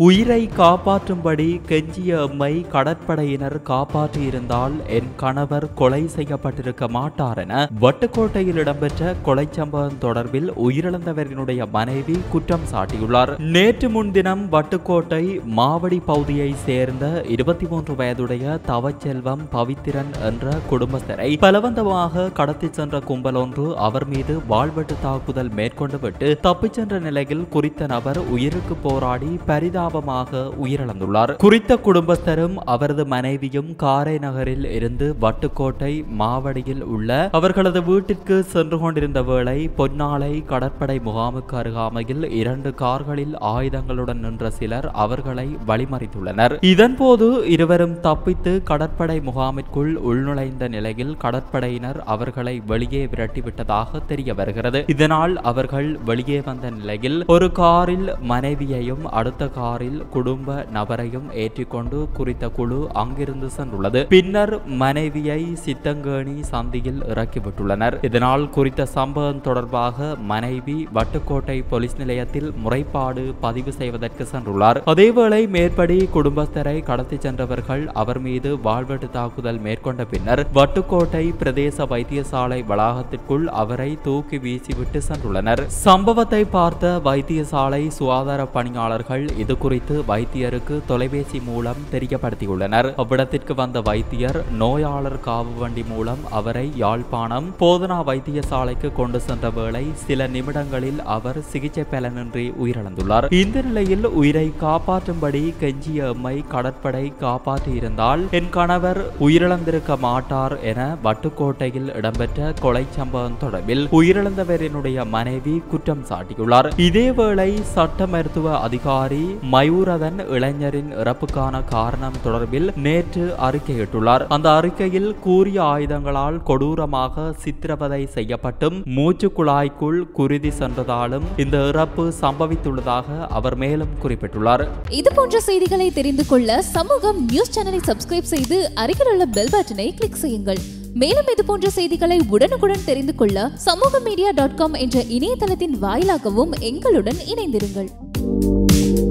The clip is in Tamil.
உயிரை காப்பாற்றும்படி கெஞ்சிய எம்மை கடற்படையினர் காப்பாற்றியிருந்தால் என் கணவர் கொலை செய்யப்பட்டிருக்க மாட்டார் என வட்டுக்கோட்டையில் இடம்பெற்ற கொலை சம்பவம் தொடர்பில் உயிரிழந்தவரினுடைய மனைவி குற்றம் சாட்டியுள்ளார் நேற்று முன்தினம் வட்டுக்கோட்டை மாவடி பகுதியை சேர்ந்த இருபத்தி மூன்று வயதுடைய தவச்செல்வம் பவித்திரன் என்ற குடும்பஸ்தரை பலவந்தமாக கடத்தி சென்ற கும்பல் ஒன்று அவர் மீது வாழ்வெட்டு தாக்குதல் மேற்கொண்டு விட்டு தப்பிச் சென்ற நிலையில் குறித்த நபர் உயிருக்கு போராடி பரிதாபமாக உயிரிழந்துள்ளார் குறித்த குடும்பஸ்தரும் அவரது மனைவியும் காரை நகரில் இருந்து வட்டுக்கோட்டை மாவடியில் உள்ள அவர்களது வீட்டிற்கு சென்று கொண்டிருந்த வேளை பொன்னாலை கடற்படை முகாமுக்கு அருகாமையில் இரண்டு கார்களில் ஆயுதங்களுடன் நின்ற சிலர் அவர்களை வழிமறித்துள்ளனர் இதன்போது இருவரும் தப்பித்து கடற்படை முகாமிற்குள் உள்நுழைந்த நிலையில் கடற்படையினர் அவர்களை வெளியே விரட்டிவிட்டதாக தெரிய வருகிறது இதனால் அவர்கள் வெளியே வந்த நிலையில் ஒரு காரில் மனைவியையும் அடுத்த காரில் குடும்ப நபரையும் ஏற்றிக்கொண்டு குறித்த குழு அங்கிருந்து சென்றுள்ளது பின்னர் மனைவியை சித்தங்கேணி சந்தியில் இறக்கிவிட்டுள்ளனர் இதனால் குறித்த சம்பவம் தொடர்பாக மனைவி வட்டுக்கோட்டை போலீஸ் நிலையத்தில் முறைப்பாடு பதிவு செய்வதற்கு சென்றுள்ளார் அதேவேளை மேற்படி குடும்பஸ்தரை கடத்தி சென்றவர்கள் அவர் மீது வாழ்வெட்டு தாக்குதல் மேற்கொண்ட பின்னர் வட்டுக்கோட்டை பிரதேச வைத்தியசாலை வளாகத்திற்குள் அவரை தூக்கி வீசிவிட்டு சென்றுள்ளனர் சம்பவத்தை பார்த்த வைத்தியசாலை சுகாதார பணியாளர்கள் இது குறித்து வைத்தியருக்கு தொலைபேசி மூலம் தெரியப்படுத்தியுள்ளனர் அவ்விடத்திற்கு வந்த வைத்தியர் நோயாளர் காவு வண்டி மூலம் அவரை யாழ்ப்பாணம் போதனா வைத்தியசாலைக்கு கொண்டு சென்ற வேளை சில நிமிடங்களில் அவர் சிகிச்சை பலனின்றி உயிரிழந்துள்ளார் இந்த நிலையில் உயிரை காப்பாற்றும்படி கெஞ்சிய எம்மை கடற்படை காப்பாற்றியிருந்தால் என் கணவர் உயிரிழந்திருக்க மாட்டார் என வட்டுக்கோட்டையில் இடம்பெற்ற கொலை சம்பவம் தொடர்பில் உயிரிழந்தவரினுடைய மனைவி குற்றம் சாட்டியுள்ளார் இதேவேளை சட்ட மருத்துவ அதிகாரி மயூரதன் இளைஞரின் இறப்புக்கான காரணம் தொடர்பில் நேற்று அறிக்கையிட்டுள்ளார் அந்த அறிக்கையில் கூறிய ஆயுதங்களால் கொடூரமாக சித்திரவதை செய்யப்பட்டும் மூச்சு குழாய்க்குள் குருதி சென்றதாலும் இந்த இறப்பு சம்பவித்துள்ளதாக அவர் மேலும் குறிப்பிட்டுள்ளார் இது போன்ற செய்திகளை தெரிந்து கொள்ள சமூகம் நியூஸ் சேனலை சப்ஸ்கிரைப் செய்து அருகில் உள்ள பெல் பட்டனை கிளிக் செய்யுங்கள் மேலும் இது போன்ற செய்திகளை உடனுக்குடன் தெரிந்து கொள்ள சமூக மீடியா டாட் காம் என்ற இணையதளத்தின் வாயிலாகவும் எங்களுடன் இணைந்திருங்கள்